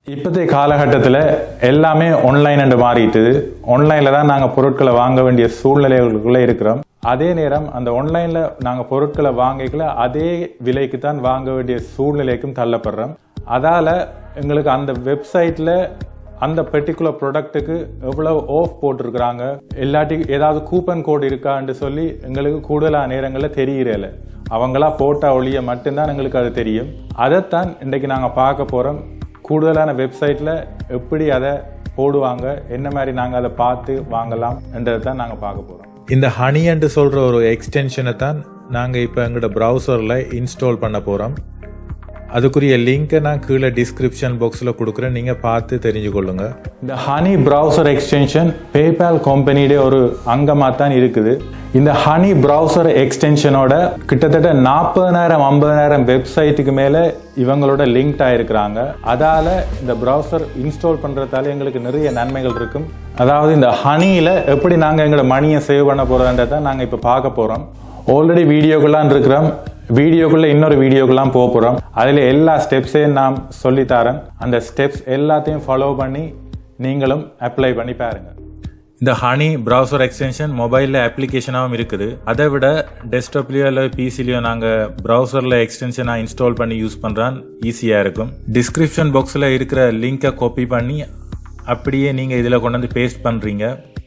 இப்போதைய காலகட்டத்தில் எல்லாமே ஆன்லைன் என்று மாறிட்டுது ஆன்லைனில் தான் நாங்கள் பொருட்களை வாங்க வேண்டிய சூழ்நிலைகளுக்குள்ளே இருக்கிறோம் அதே நேரம் அந்த ஆன்லைனில் நாங்கள் பொருட்களை வாங்கிக்கல அதே விலைக்கு தான் வாங்க வேண்டிய சூழ்நிலைக்கும் தள்ளப்படுறோம் அதால் எங்களுக்கு அந்த வெப்சைட்டில் அந்த பெர்டிகுலர் ப்ராடக்ட்டுக்கு எவ்வளவு ஆஃப் போட்டிருக்கிறாங்க இல்லாட்டி ஏதாவது கூப்பன் கோட் இருக்கான்னு சொல்லி எங்களுக்கு கூடுதலான நேரங்களில் தெரியறல அவங்களா போட்ட ஒளிய மட்டும்தான் எங்களுக்கு அது தெரியும் அதைத்தான் இன்றைக்கு நாங்கள் பார்க்க போகிறோம் கூடுதலான வெப்சைட்டில் எப்படி அதை போடுவாங்க என்ன மாதிரி நாங்கள் அதை பார்த்து வாங்கலாம் என்றதை தான் நாங்கள் பார்க்க போகிறோம் இந்த ஹனி என்று சொல்கிற ஒரு எக்ஸ்டென்ஷனை தான் நாங்கள் இப்போ எங்களோட ப்ரௌசரில் இன்ஸ்டால் பண்ண போகிறோம் அதுக்குரிய லிங்கை நான் கீழே டிஸ்கிரிப்ஷன் பாக்ஸில் கொடுக்குறேன் நீங்கள் பார்த்து தெரிஞ்சுக்கொள்ளுங்க இந்த ஹனி ப்ரௌசர் எக்ஸ்டென்ஷன் பேபால் கம்பெனியுடைய ஒரு அங்கமாக தான் இருக்குது இந்த ஹனி ப்ரௌசர் எக்ஸ்டென்ஷனோட கிட்டத்தட்ட நாற்பதாயிரம் ஐம்பதாயிரம் வெப்சைட்டுக்கு மேலே இவங்களோட லிங்க் ஆயிருக்கிறாங்க அதால இந்த ப்ரௌசர் இன்ஸ்டால் பண்ணுறதால எங்களுக்கு நிறைய நன்மைகள் இருக்கும் அதாவது இந்த ஹனியில் எப்படி நாங்கள் எங்களோட மணியை சேவ் பண்ண போகிறோன்றதை நாங்கள் இப்போ பார்க்க போகிறோம் ஆல்ரெடி வீடியோக்கெல்லாம் இருக்கிறோம் வீடியோக்குள்ள இன்னொரு வீடியோக்கெல்லாம் போக போகிறோம் அதில் எல்லா ஸ்டெப்ஸையும் நான் சொல்லித்தரேன் அந்த ஸ்டெப்ஸ் எல்லாத்தையும் ஃபாலோ பண்ணி நீங்களும் அப்ளை பண்ணி பாருங்க இந்த ஹனி ப்ரௌசர் எக்ஸ்டென்ஷன் மொபைலில் அப்ளிகேஷனாகவும் இருக்குது அதை விட டெஸ்க்டாப்லேயோ இல்லை பிசிலையோ நாங்கள் ப்ரௌசரில் எக்ஸ்டென்ஷனாக இன்ஸ்டால் பண்ணி யூஸ் பண்ணுறான் ஈஸியாக இருக்கும் டிஸ்கிரிப்ஷன் பாக்ஸில் இருக்கிற லிங்கை காப்பி பண்ணி அப்படியே நீங்கள் இதில் கொண்டு வந்து பேஸ்ட் பண்ணுறீங்க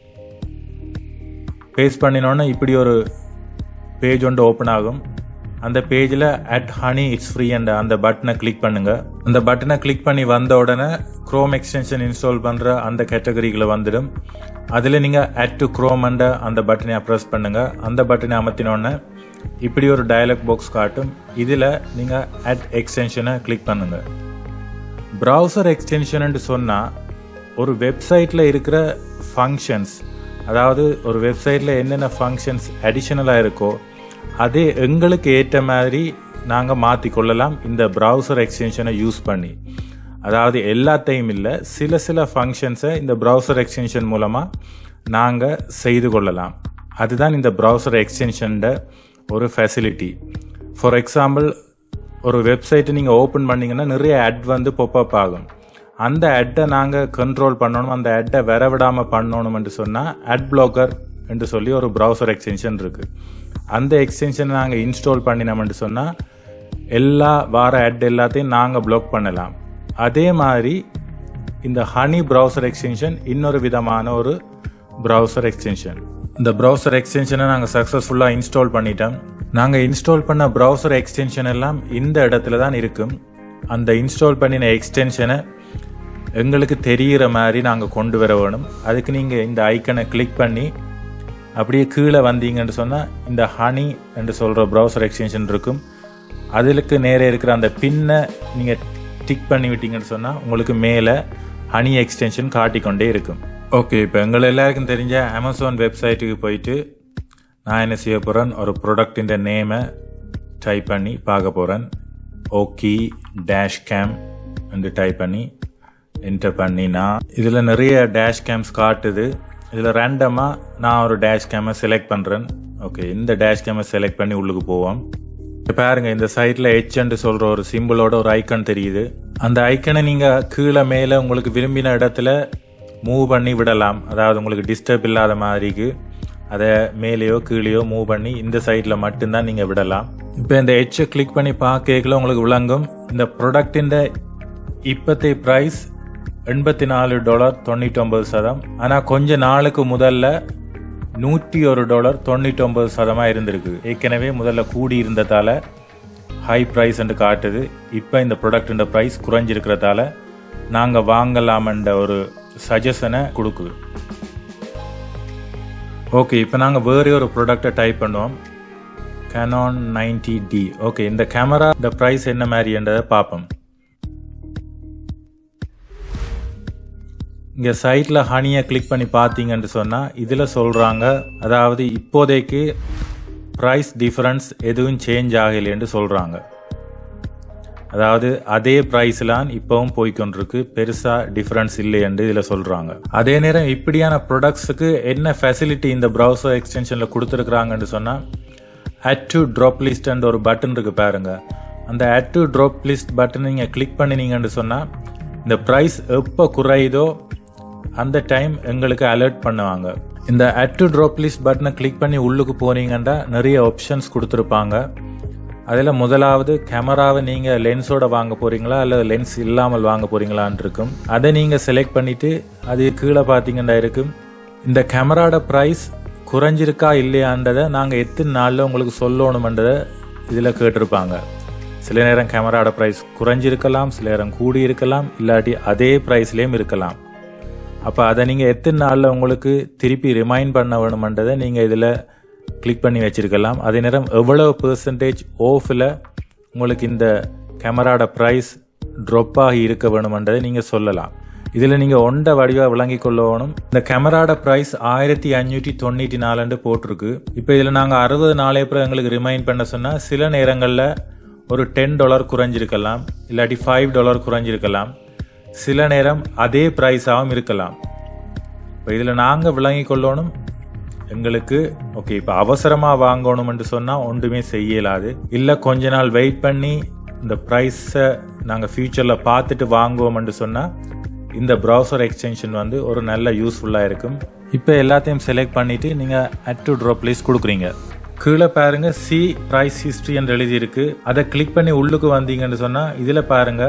பேஸ்ட் பண்ணினோன்னே இப்படி ஒரு பேஜ் ஒன்று ஓப்பன் ஆகும் அந்த பேஜில் add Honey it's free and அந்த பட்டனை கிளிக் பண்ணுங்க அந்த பட்டனை கிளிக் பண்ணி வந்த உடனே க்ரோம் எக்ஸ்டென்ஷன் இன்ஸ்டால் பண்ணுற அந்த கேட்டகரிகளை வந்துடும் அதில் நீங்கள் அட் டு க்ரோம் அண்ட அந்த பட்டனை ப்ரெஸ் பண்ணுங்க அந்த பட்டனை அமர்த்தினோடனே இப்படி ஒரு டயலாக் பாக்ஸ் காட்டும் இதில் நீங்கள் அட் எக்ஸ்டென்ஷனை கிளிக் பண்ணுங்க ப்ரௌசர் எக்ஸ்டென்ஷன் சொன்னால் ஒரு வெப்சைட்டில் இருக்கிற ஃபங்க்ஷன்ஸ் அதாவது ஒரு வெப்சைட்டில் என்னென்ன ஃபங்க்ஷன்ஸ் அடிஷனலாக இருக்கோ அதே எங்களுக்கு ஏற்ற மாதிரி நாங்கள் மாற்றிக்கொள்ளலாம் இந்த ப்ரௌசர் எக்ஸ்டென்ஷனை யூஸ் பண்ணி அதாவது எல்லாத்தையும் இல்லை சில சில ஃபங்க்ஷன்ஸை இந்த ப்ரௌசர் எக்ஸ்டென்ஷன் மூலமாக நாங்கள் செய்து கொள்ளலாம் அதுதான் இந்த ப்ரௌசர் எக்ஸ்டென்ஷன்ட ஒரு ஃபெசிலிட்டி ஃபார் எக்ஸாம்பிள் ஒரு வெப்சைட்டை நீங்கள் ஓப்பன் பண்ணீங்கன்னா நிறைய அட் வந்து பொப்பப் ஆகும் அந்த அட்டை நாங்கள் கண்ட்ரோல் பண்ணணும் அந்த அட்டை வர விடாமல் பண்ணணும்னு சொன்னால் அட் பிளாக்கர் என்று சொல்லி ஒரு ப்ரௌசர் எக்ஸ்டென்ஷன் இருக்குது அந்த எக்ஸ்டென்ஷனை நாங்கள் இன்ஸ்டால் பண்ணினோம்னு சொன்னால் எல்லா வார அட் எல்லாத்தையும் நாங்கள் பிளாக் பண்ணலாம் அதே மாதிரி இந்த ஹனி ப்ரௌசர் எக்ஸ்டென்ஷன் இன்னொரு விதமான ஒரு ப்ரௌசர் எக்ஸ்டென்ஷன் இந்த ப்ரௌசர் எக்ஸ்டென்ஷனை நாங்கள் சக்ஸஸ்ஃபுல்லாக இன்ஸ்டால் பண்ணிட்டோம் நாங்கள் இன்ஸ்டால் பண்ண ப்ரௌசர் எக்ஸ்டென்ஷன் எல்லாம் இந்த இடத்துல தான் இருக்கும் அந்த இன்ஸ்டால் பண்ணின எக்ஸ்டென்ஷனை எங்களுக்கு தெரிகிற மாதிரி நாங்கள் கொண்டு வர வேணும் அதுக்கு நீங்கள் இந்த ஐக்கனை கிளிக் பண்ணி அப்படியே கீழே வந்தீங்கன்னு சொன்னால் இந்த ஹனி என்று சொல்கிற ப்ரௌசர் எக்ஸ்டென்ஷன் இருக்கும் அதுக்கு நேரே இருக்கிற அந்த பின்னை நீங்கள் டிக் பண்ணி விட்டீங்கன்னு சொன்னால் உங்களுக்கு மேலே ஹனி எக்ஸ்டென்ஷன் காட்டிக்கொண்டே இருக்கும் ஓகே இப்போ எங்களை எல்லாருக்கும் தெரிஞ்ச அமேசான் வெப்சைட்டுக்கு போயிட்டு நான் என்ன செய்ய போகிறேன் ஒரு ப்ராடக்டின் நேமை டைப் பண்ணி பார்க்க போகிறேன் ஓகே டேஷ் கேம் என்று டைப் பண்ணி என்டர் பண்ணினா இதில் நிறைய டேஷ் கேம்ஸ் காட்டுது இதில் ரேண்டமாக நான் ஒரு டேஷ் கேமை செலக்ட் பண்ணுறேன் ஓகே இந்த டேஷ் கேமை செலக்ட் பண்ணி உள்ளுக்கு போவோம் இப்போ பாருங்க இந்த சைட்டில் ஹெச்ன்னு சொல்கிற ஒரு சிம்பிளோட ஒரு ஐக்கன் தெரியுது அந்த ஐக்கனை நீங்கள் கீழே மேலே உங்களுக்கு விரும்பின இடத்துல மூவ் பண்ணி விடலாம் அதாவது உங்களுக்கு டிஸ்டர்ப் இல்லாத மாதிரிக்கு அதை மேலேயோ கீழேயோ மூவ் பண்ணி இந்த சைடில் மட்டும்தான் நீங்கள் விடலாம் இப்போ இந்த ஹெச்சை கிளிக் பண்ணி பார்க்கல உங்களுக்கு விளங்கும் இந்த ப்ராடக்டின் இப்போத்தைய ப்ரைஸ் எண்பத்தி நாலு டாலர் தொண்ணூற்றி ஒன்பது சதம் ஆனால் கொஞ்ச நாளுக்கு முதல்ல நூற்றி ஒரு டாலர் தொண்ணூற்றி ஒன்பது சதமாக இருந்திருக்கு ஏற்கனவே முதல்ல கூடி இருந்ததால ஹை ப்ரைஸ் என்று காட்டுது இப்போ இந்த ப்ராடக்ட் ப்ரைஸ் குறைஞ்சிருக்கிறதால நாங்கள் வாங்கலாமன்ற ஒரு சஜஷனை கொடுக்குது ஓகே இப்போ நாங்கள் வேறே ஒரு ப்ராடக்டை டைப் பண்ணுவோம் கேனான் நைன்டி டி ஓகே இந்த கேமரா இந்த ப்ரைஸ் என்ன மாதிரின்றதை பார்ப்போம் இங்கே சைட்டில் ஹனியை கிளிக் பண்ணி பார்த்தீங்கன்னு சொன்னால் இதில் சொல்கிறாங்க அதாவது இப்போதைக்கு ப்ரைஸ் டிஃப்ரென்ஸ் எதுவும் சேஞ்ச் ஆகலைன்னு சொல்கிறாங்க அதாவது அதே ப்ரைஸ்லாம் இப்போவும் போய்கொண்டிருக்கு பெருசாக டிஃப்ரென்ஸ் இல்லைன்னு இதில் சொல்கிறாங்க அதே நேரம் இப்படியான ப்ராடக்ட்ஸுக்கு என்ன ஃபெசிலிட்டி இந்த ப்ரௌசர் எக்ஸ்டென்ஷனில் கொடுத்துருக்குறாங்கன்னு சொன்னால் அட் டு ட்ராப் லிஸ்ட்ன்ற ஒரு பட்டன் இருக்குது பாருங்க அந்த add to drop list button நீங்கள் கிளிக் பண்ணினீங்கன்னு சொன்னால் இந்த ப்ரைஸ் எப்போ குறையுதோ அந்த டைம் எங்களுக்கு அலர்ட் பண்ணுவாங்க இந்த அட் டு ட்ராப் லிஸ்ட் பட்டனை கிளிக் பண்ணி உள்ளுக்கு போனீங்கன்னா நிறைய ஆப்ஷன்ஸ் கொடுத்துருப்பாங்க அதில் முதலாவது கேமராவை நீங்கள் லென்ஸோட வாங்க போறீங்களா அல்லது லென்ஸ் இல்லாமல் வாங்க போறீங்களான்னு இருக்கும் அதை நீங்கள் செலக்ட் பண்ணிட்டு அது கீழே பார்த்தீங்கன்னா இருக்கும் இந்த கேமராட ப்ரைஸ் குறைஞ்சிருக்கா இல்லையான்றதை நாங்கள் எத்தனை நாளில் உங்களுக்கு சொல்லணுமன்றதை இதில் கேட்டிருப்பாங்க சில நேரம் கேமராட ப்ரைஸ் குறைஞ்சிருக்கலாம் சில நேரம் கூடி இருக்கலாம் இல்லாட்டி அதே ப்ரைஸ்லேயும் இருக்கலாம் அப்போ அதை நீங்கள் எத்தனை நாளில் உங்களுக்கு திருப்பி ரிமைண்ட் பண்ண வேணுமன்றதை நீங்கள் இதில் கிளிக் பண்ணி வச்சிருக்கலாம் அதே நேரம் எவ்வளவு பெர்சன்டேஜ் ஓஃபில் உங்களுக்கு இந்த கேமராட ப்ரைஸ் ட்ராப் ஆகி இருக்க வேணுமன்றதை நீங்கள் சொல்லலாம் இதில் நீங்கள் ஒண்ட வடிவாக விளங்கி கொள்ளணும் இந்த கேமராட ப்ரைஸ் ஆயிரத்தி அஞ்சூற்றி தொண்ணூற்றி நாலுண்டு போட்டிருக்கு இப்போ இதில் நாங்கள் அறுபது நாளே அப்புறம் எங்களுக்கு ரிமைண்ட் பண்ண சொன்னால் சில நேரங்களில் ஒரு டென் டாலர் குறைஞ்சிருக்கலாம் இல்லாட்டி ஃபைவ் டாலர் குறைஞ்சிருக்கலாம் சில நேரம் அதே ப்ரைஸாகவும் இருக்கலாம் இப்போ இதில் நாங்கள் விளங்கி கொள்ளணும் எங்களுக்கு ஓகே இப்போ அவசரமாக வாங்கணும்னு சொன்னால் ஒன்றுமே செய்யலாது இல்லை கொஞ்ச நாள் வெயிட் பண்ணி இந்த ப்ரைஸை நாங்கள் ஃப்யூச்சரில் பார்த்துட்டு வாங்குவோம்னு சொன்னால் இந்த ப்ரௌசர் எக்ஸ்டென்ஷன் வந்து ஒரு நல்ல யூஸ்ஃபுல்லாக இருக்கும் இப்போ எல்லாத்தையும் செலக்ட் பண்ணிவிட்டு நீங்கள் அட் டு ட்ராப் லிஸ்ட் கொடுக்குறீங்க கீழே பாருங்க சி ப்ரைஸ் ஹிஸ்ட்ரி என்று எழுதியிருக்கு அதை கிளிக் பண்ணி உள்ளுக்கு வந்தீங்கன்னு சொன்னால் இதில் பாருங்க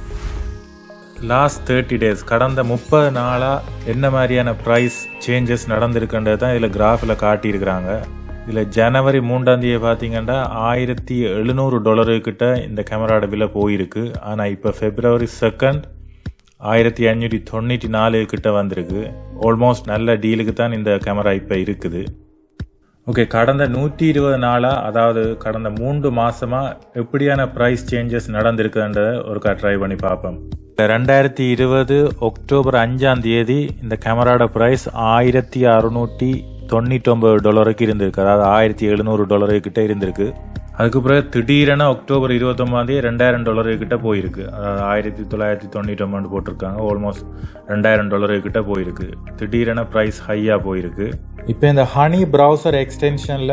லாஸ்ட் தேர்ட்டி டேஸ் கடந்த முப்பது நாளாக என்ன மாதிரியான ப்ரைஸ் சேஞ்சஸ் நடந்திருக்குன்றது தான் இதில் கிராஃபில் காட்டியிருக்கிறாங்க இதில் ஜனவரி மூன்றாம் தேதி பார்த்தீங்கன்னா ஆயிரத்தி எழுநூறு டாலரு கிட்ட இந்த கேமராட விலை போயிருக்கு ஆனால் இப்போ பிப்ரவரி செகண்ட் ஆயிரத்தி அஞ்சூற்றி தொண்ணூற்றி நாலு கிட்ட வந்திருக்கு ஆல்மோஸ்ட் நல்ல டீலுக்கு தான் இந்த கேமரா இப்போ இருக்குது ஓகே கடந்த நூற்றி இருபது நாளாக அதாவது கடந்த மூன்று மாசமாக எப்படியான ப்ரைஸ் சேஞ்சஸ் நடந்திருக்குன்றதை ஒருக்கா ட்ரை பண்ணி பார்ப்போம் ரெண்டாயிரத்தி இருபது அக்டோபர் அஞ்சாம் தேதி இந்த கேமராட ப்ரைஸ் ஆயிரத்தி அறுநூற்றி தொண்ணூற்றொம்பது டாலருக்கு இருந்திருக்கு அதாவது ஆயிரத்தி எழுநூறு டாலரு கிட்ட இருந்திருக்கு அதுக்கு பிறகு திடீரென அக்டோபர் இருபத்தொம்பதாம் தேதி ரெண்டாயிரம் டாலரு கிட்ட போயிருக்கு அதாவது ஆயிரத்தி தொள்ளாயிரத்தி தொண்ணூற்றொம்பது போட்டிருக்காங்க ஆல்மோஸ்ட் ரெண்டாயிரம் டாலரு கிட்ட போயிருக்கு திடீரென ப்ரைஸ் ஹையாக போயிருக்கு இப்போ இந்த ஹனி ப்ரௌசர் எக்ஸ்டென்ஷனில்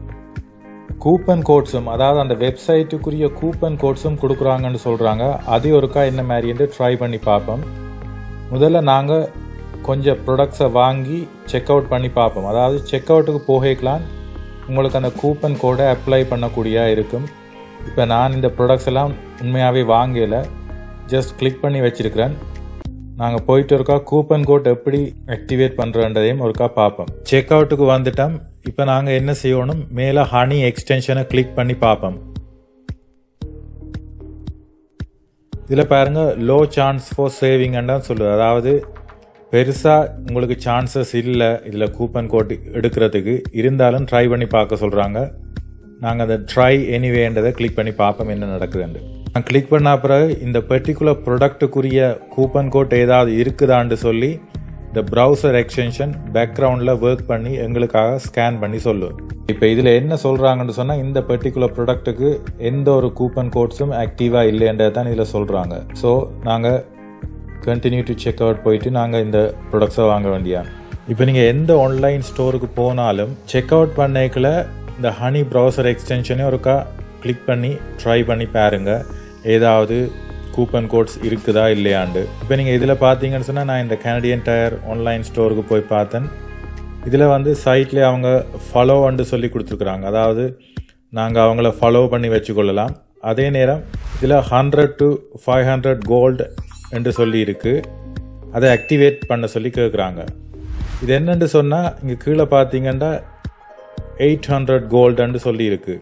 கூப்பன் கோட்ஸும் அதாவது அந்த வெப்சைட்டுக்குரிய கூப்பன் கோட்ஸும் கொடுக்குறாங்கன்னு சொல்கிறாங்க அது ஒருக்கா என்ன மாதிரின்ட்டு ட்ரை பண்ணி பார்ப்போம் முதல்ல நாங்கள் கொஞ்சம் ப்ராடக்ட்ஸை வாங்கி செக் அவுட் பண்ணி பார்ப்போம் அதாவது செக் அவுட்டுக்கு போகலாம் உங்களுக்கு அந்த கூப்பன் கோடை அப்ளை பண்ணக்கூடியதாக இருக்கும் இப்போ நான் இந்த ப்ராடக்ட்ஸ் எல்லாம் உண்மையாகவே வாங்கலை ஜஸ்ட் கிளிக் பண்ணி வச்சிருக்கிறேன் நாங்கள் போயிட்டு இருக்கா கூப்பன் கோட் எப்படி ஆக்டிவேட் பண்ணுறன்றதையும் ஒருக்கா பார்ப்போம் செக் அவுட்டுக்கு வந்துட்டோம் இப்போ நாங்கள் என்ன செய்யணும் மேலே ஹனி எக்ஸ்டென்ஷனை கிளிக் பண்ணி பார்ப்போம் இதில் பாருங்க லோ சான்ஸ் ஃபார் சேவிங்ன்னு சொல்லுது அதாவது பெருசாக உங்களுக்கு சான்சஸ் இல்லை இதில் கூப்பன் கோட் எடுக்கிறதுக்கு இருந்தாலும் ட்ரை பண்ணி பார்க்க சொல்கிறாங்க நாங்கள் அதை ட்ரை எனிவேன்றதை கிளிக் பண்ணி பார்ப்போம் என்ன நடக்குதுன்னு நான் கிளிக் பண்ண பிறகு இந்த பர்டிகுலர் ப்ராடக்ட்டுக்குரிய கூப்பன் கோட் ஏதாவது இருக்குதான்னு சொல்லி இந்த ப்ரௌசர் எக்ஸ்டென்ஷன் பேக்ரவுண்டில் ஒர்க் பண்ணி எங்களுக்காக ஸ்கேன் பண்ணி சொல்லும் இப்போ இதில் என்ன சொல்கிறாங்கன்னு சொன்னால் இந்த பர்டிகுலர் ப்ராடக்ட்டுக்கு எந்த ஒரு கூப்பன் கோட்ஸும் ஆக்டிவாக இல்லைன்றதை தான் இதில் சொல்கிறாங்க ஸோ நாங்கள் கண்டினியூ டு செக் அவுட் போயிட்டு நாங்கள் இந்த ப்ராடக்ட்ஸை வாங்க வேண்டியா இப்போ நீங்கள் எந்த ஆன்லைன் ஸ்டோருக்கு போனாலும் செக் அவுட் பண்ணைக்குள்ள இந்த ஹனி ப்ரௌசர் எக்ஸ்டென்ஷனே ஒருக்கா கிளிக் பண்ணி ட்ரை பண்ணி பாருங்க ஏதாவது கூப்பன் கோட்ஸ் இருக்குதா இல்லையாண்டு இப்போ நீங்கள் இதில் பார்த்தீங்கன்னு சொன்னால் நான் இந்த கனடியன் டயர் ஆன்லைன் ஸ்டோருக்கு போய் பார்த்தேன் இதில் வந்து சைட்லேயே அவங்க ஃபாலோவன்ட்டு சொல்லி கொடுத்துருக்குறாங்க அதாவது நாங்கள் அவங்கள ஃபாலோ பண்ணி வச்சுக்கொள்ளலாம் அதே நேரம் இதில் hundred to five hundred gold என்று சொல்லி இருக்கு அதை ஆக்டிவேட் பண்ண சொல்லி கேட்குறாங்க இது என்னன்னு சொன்னால் இங்கே கீழே பார்த்தீங்கன்னா எயிட் ஹண்ட்ரட் கோல்டுன்னு சொல்லி இருக்கு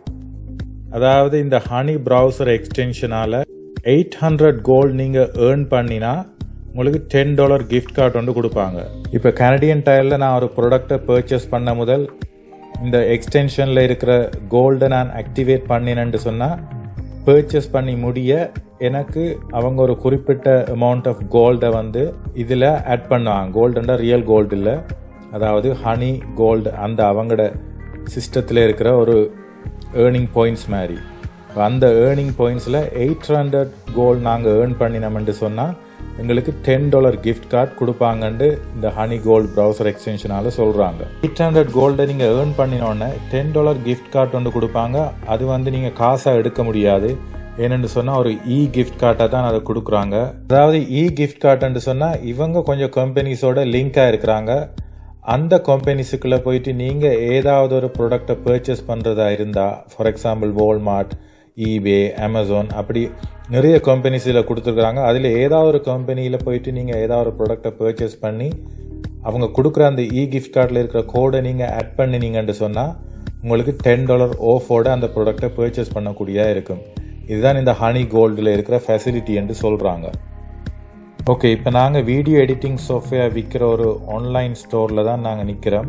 அதாவது இந்த ஹனி ப்ரௌசர் எக்ஸ்டென்ஷனால் எயிட் ஹண்ட்ரட் கோல்டு நீங்கள் ஏர்ன் பண்ணினா உங்களுக்கு டென் டாலர் கிஃப்ட் கார்டு வந்து கொடுப்பாங்க இப்போ கனடியன் டயரில் நான் ஒரு ப்ராடக்டை பர்ச்சேஸ் பண்ண முதல் இந்த எக்ஸ்டென்ஷனில் இருக்கிற கோல்டை நான் ஆக்டிவேட் பண்ணினேன்னு சொன்னால் பர்ச்சேஸ் பண்ணி முடிய எனக்கு அவங்க ஒரு குறிப்பிட்ட அமௌண்ட் ஆஃப் கோல்டை வந்து இதில் ஆட் பண்ணுவாங்க கோல்டுண்டா ரியல் கோல்டு இல்லை அதாவது ஹனி கோல்டு அந்த அவங்களோட சிஸ்டத்தில் இருக்கிற ஒரு ஏர்னிங் பாயிண்ட்ஸ் மாதிரி அந்த ஏர்னிங் பாயிண்ட்ஸில் எயிட் ஹண்ட்ரட் கோல்டு நாங்கள் ஏர்ன் பண்ணினோம்னு சொன்னால் எங்களுக்கு டென் டாலர் கிஃப்ட் கார்டு கொடுப்பாங்கன்ட்டு இந்த ஹனி கோல்டு ப்ரௌசர் எக்ஸ்டென்ஷனால் சொல்கிறாங்க எயிட் ஹண்ட்ரட் கோல்டை நீங்கள் ஏர்ன் பண்ணினோடனே டென் டாலர் கிஃப்ட் கார்டு ஒன்று கொடுப்பாங்க அது வந்து நீங்கள் காசாக எடுக்க முடியாது ஏன்னு சொன்னா ஒரு இ கிஃப்ட் கார்டா தான் அதை கொடுக்குறாங்க அதாவது இ கிஃப்ட் கார்டுன்னு சொன்னா இவங்க கொஞ்சம் கம்பெனிஸோட லிங்கா இருக்கிறாங்க அந்த கம்பெனிஸுக்குள்ள போயிட்டு நீங்க ஏதாவது ஒரு ப்ராடக்டை பர்ச்சேஸ் பண்றதா இருந்தா for example Walmart eBay Amazon அப்படி நிறைய கம்பெனிஸ் இதில் கொடுத்துருக்குறாங்க அதில் ஏதாவது ஒரு கம்பெனியில் போயிட்டு நீங்கள் ஏதாவது ஒரு ப்ராடக்டை பர்ச்சேஸ் பண்ணி அவங்க கொடுக்குற அந்த இ கிஃப்ட் கார்டில் இருக்கிற கோடை நீங்கள் ஆட் பண்ணினீங்கன்னு சொன்னால் உங்களுக்கு டென் டாலர் ஓஃபோட அந்த ப்ராடக்டை பர்ச்சேஸ் பண்ணக்கூடியதா இருக்கும் இதுதான் இந்த ஹனி கோல்டில் இருக்கிற ஃபெசிலிட்டி என்று சொல்கிறாங்க ஓகே இப்போ நாங்கள் வீடியோ எடிட்டிங் சாஃப்ட்வேர் விற்கிற ஒரு ஆன்லைன் ஸ்டோரில் தான் நாங்கள் நிற்கிறோம்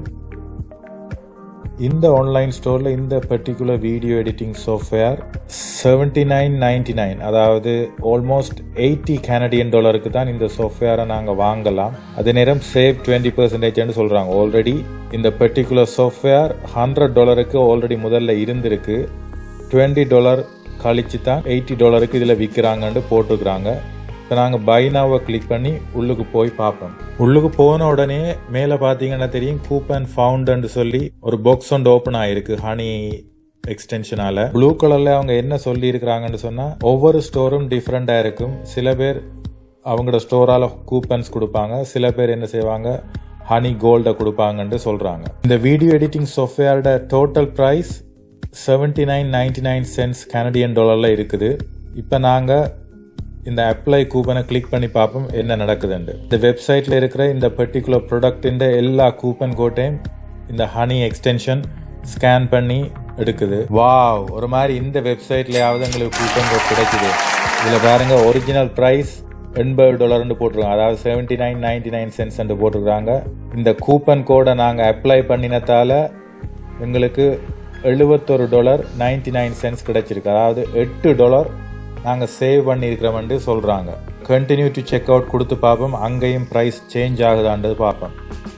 இந்த ஆன்லைன் ஸ்டோரில் இந்த particular video editing software seventy nine ninety nine அதாவது ஆல்மோஸ்ட் எயிட்டி கனடியன் டாலருக்கு தான் இந்த சாஃப்ட்வேரை நாங்கள் வாங்கலாம் அதே நேரம் சேவ் டுவெண்ட்டி பர்சன்டேஜ்னு சொல்கிறாங்க ஆல்ரெடி இந்த பர்டிகுலர் சாஃப்ட்வேர் ஹண்ட்ரட் டாலருக்கு ஆல்ரெடி முதல்ல இருந்திருக்கு டுவெண்ட்டி டாலர் கழிச்சு தான் எயிட்டி டாலருக்கு இதில் விற்கிறாங்கன்னு போட்டுக்கிறாங்க இப்போ நாங்கள் பைனாவை கிளிக் பண்ணி உள்ளுக்கு போய் பார்ப்போம் உள்ளுக்கு போன உடனே மேலே பார்த்தீங்கன்னா தெரியும் கூப்பன் ஃபவுண்டுன்னு சொல்லி ஒரு பாக்ஸ் ஒன்று ஓப்பன் ஆயிருக்கு ஹனி எக்ஸ்டென்ஷனால ப்ளூ கலர்ல அவங்க என்ன சொல்லி இருக்கிறாங்கன்னு சொன்னா ஒவ்வொரு ஸ்டோரும் டிஃப்ரெண்டா இருக்கும் சில பேர் அவங்களோட ஸ்டோரால கூப்பன்ஸ் கொடுப்பாங்க சில பேர் என்ன செய்வாங்க ஹனி கோல்டை கொடுப்பாங்கன்னு சொல்றாங்க இந்த வீடியோ எடிட்டிங் சாஃப்ட்வேரோட total price seventy nine ninety nine cents Canadian டாலர்ல இருக்குது இப்போ நாங்கள் இந்த அப்ளை கூப்பனை கிளிக் பண்ணி பார்ப்போம் என்ன நடக்குதுண்டு இந்த வெப்சைட்ல இருக்கிற இந்த பர்டிகுலர் ப்ராடக்டின் எல்லா கூப்பன் கோட்டையும் இந்த ஹனி எக்ஸ்டென்ஷன் ஸ்கேன் பண்ணி எடுக்குது வாவ் ஒரு மாதிரி இந்த வெப்சைட்லயாவது எங்களுக்கு கூப்பன் கோட் கிடைக்குது இதுல பாருங்க ஒரிஜினல் பிரைஸ் எண்பது டாலர்னு போட்டிருக்காங்க அதாவது seventy nine ninety nine cents போட்டிருக்காங்க இந்த கூப்பன் கோடை நாங்கள் அப்ளை பண்ணினதால எங்களுக்கு எழுபத்தொரு டாலர் நைன்டி நைன் சென்ஸ் கிடைச்சிருக்கு அதாவது எட்டு டாலர் நாங்கள் சேவ் பண்ணியிருக்கிறோம்னு சொல்கிறாங்க கண்டினியூ டு செக் அவுட் கொடுத்து பார்ப்போம் அங்கேயும் ப்ரைஸ் சேஞ்ச் ஆகுதான்றது பார்ப்போம்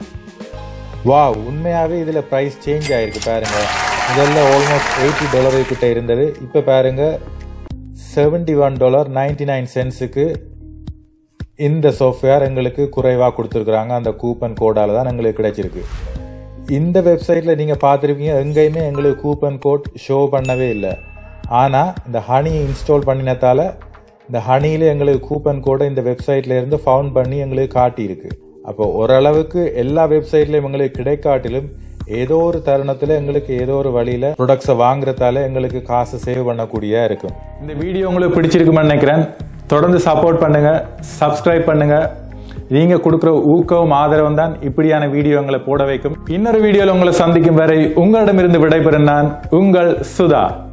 வா உண்மையாகவே இதில் ப்ரைஸ் சேஞ்ச் ஆயிருக்கு பாருங்க முதல்ல ஆல்மோஸ்ட் எயிட்டி டாலர் கிட்ட இருந்தது இப்போ பாருங்க seventy one dollar ninety nine சென்ஸுக்கு இந்த சாஃப்ட்வேர் எங்களுக்கு குறைவாக கொடுத்துருக்குறாங்க அந்த கூப்பன் கோடால தான் எங்களுக்கு கிடைச்சிருக்கு இந்த வெப்சைட்டில் நீங்கள் பார்த்துருப்பீங்க எங்கேயுமே எங்களுக்கு கூப்பன் கோட் ஷோ பண்ணவே இல்லை ஆனால் இந்த ஹனி இன்ஸ்டால் பண்ணினதால இந்த ஹனியில் எங்களுக்கு கூப்பன் கோடை இந்த வெப்சைட்ல இருந்து ஃபவுண்ட் பண்ணி எங்களுக்கு காட்டியிருக்கு அப்போ ஓரளவுக்கு எல்லா வெப்சைட்லையும் எங்களுக்கு கிடைக்காட்டிலும் ஏதோ ஒரு தருணத்தில் எங்களுக்கு ஏதோ ஒரு வழியில் ப்ராடக்ட்ஸை வாங்குறதால எங்களுக்கு காசு சேவ் பண்ணக்கூடியா இருக்கும் இந்த வீடியோ உங்களுக்கு பிடிச்சிருக்குமென்னு நினைக்கிறேன் தொடர்ந்து சப்போர்ட் பண்ணுங்க சப்ஸ்கிரைப் பண்ணுங்க நீங்க கொடுக்குற ஊக்கവും ஆதரவும் தான் இப்படியான வீடியோங்களை போட வைக்கும் இன்னொரு வீடியோல உங்களை சந்திக்கும் வரை உங்களிடமிருந்து விடைபெறும் நான் உங்கள் சுதா